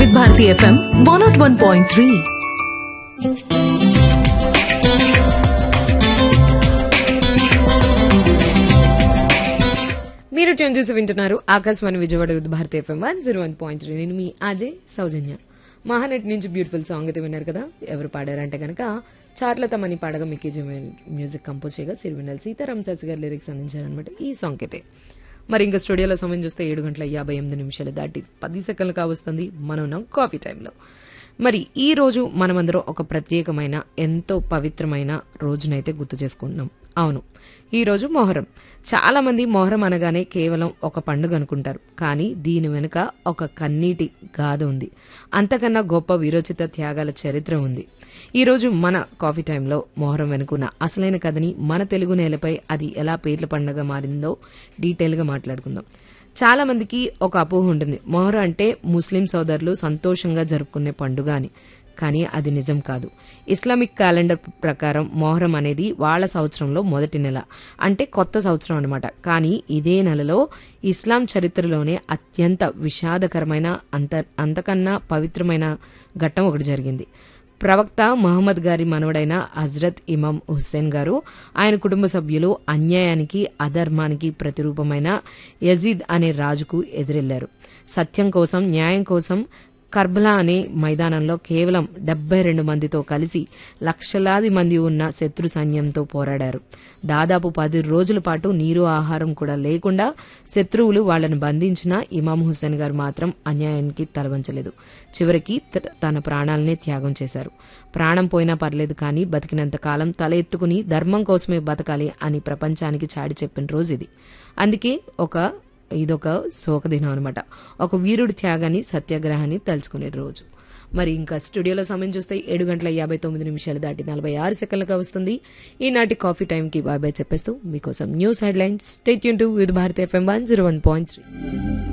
వివిధ Bharati FM one naught one point three మీరు tune చేసి వింటున్నారు Akashvani Vijayawada with Bharati FM one zero one point three నేను మీ అజయ్ సౌజన్య మహానటి నుంచి బ్యూటిఫుల్ సాంగ్ అయితే విన్నారు కదా ఎవరు పాడారంటే కనుక చార్లత మని పాడగా మిక్కీ జీ మ్యూజిక్ కంపోజ్ చేయగా సిరివెన్నెల సీతారాం శాస్త్రి గారు లిరిక్స్ అందించారనమాట ఈ సాంగ్ అయితే మరి ఇంకా స్టూడియోలో సమయం చూస్తే ఏడు గంటల యాభై ఎనిమిది నిమిషాలు దాటి పది సెకండ్లు కావస్తుంది మనం ఉన్నాం కాఫీ టైంలో మరి ఈ రోజు మనమందరం ఒక ప్రత్యేకమైన ఎంతో పవిత్రమైన రోజునైతే గుర్తు చేసుకుంటున్నాం అవును ఈ రోజు మొహరం చాలా మంది మొహరం అనగానే కేవలం ఒక పండుగ అనుకుంటారు కానీ దీని వెనుక ఒక కన్నీటి గాథ ఉంది అంతకన్నా గొప్ప విరోచిత త్యాగాల చరిత్ర ఉంది ఈ రోజు మన కాఫీ టైంలో మొహరం వెనుకున్న అసలైన కథని మన తెలుగు నేలపై అది ఎలా పేర్ల పండుగ మారిందో డీటెయిల్గా మాట్లాడుకుందాం చాలా మందికి ఒక అపోహ ఉంటుంది మొహరం అంటే ముస్లిం సోదరులు సంతోషంగా జరుపుకునే పండుగ అని కానీ అది నిజం కాదు ఇస్లామిక్ క్యాలెండర్ ప్రకారం మొహరం అనేది వాళ్ళ సంవత్సరంలో మొదటి నెల అంటే కొత్త సంవత్సరం అనమాట కానీ ఇదే నెలలో ఇస్లాం చరిత్రలోనే అత్యంత విషాదకరమైన అంత అంతకన్నా పవిత్రమైన ఘట్టం ఒకటి జరిగింది ప్రవక్త మహమ్మద్ గారి మనవడైన హజ్రత్ ఇమాం హుస్సేన్ గారు ఆయన కుటుంబ సభ్యులు అన్యాయానికి అధర్మానికి ప్రతిరూపమైన యజీద్ అనే రాజుకు ఎదురెళ్లారు సత్యం కోసం న్యాయం కోసం కర్బలా అనే మైదానంలో కేవలం డెబ్బై రెండు మందితో కలిసి లక్షలాది మంది ఉన్న శత్రు సైన్యంతో పోరాడారు దాదాపు పది రోజుల పాటు నీరు ఆహారం కూడా లేకుండా శత్రువులు వాళ్ళని బంధించిన ఇమాం హుస్సేన్ గారు మాత్రం అన్యాయానికి తలవంచలేదు చివరికి త- తన ప్రాణాలనే త్యాగం చేశారు ప్రాణం పోయినా పర్లేదు కానీ బతికినంత కాలం తల ఎత్తుకుని ధర్మం కోసమే బతకాలి అని ప్రపంచానికి చాటి చెప్పిన రోజు ఇది అందుకే ఒక ఇదొక శోకదినం అనమాట ఒక వీరుడి త్యాగాన్ని సత్యాగ్రహాన్ని తలుచుకునే రోజు మరి ఇంకా స్టూడియోలో సమయం చూస్తే ఏడు గంటల యాభై తొమ్మిది నిమిషాలు దాటి నలభై ఆరు సెకండ్లుగా వస్తుంది ఈనాటి కాఫీ టైంకి బాయ్ బాయ్ చెప్పేస్తూ మీకోసం న్యూస్ హెడ్లైన్స్ స్టేట్ యూన్ to with Bharat FM one zero one point three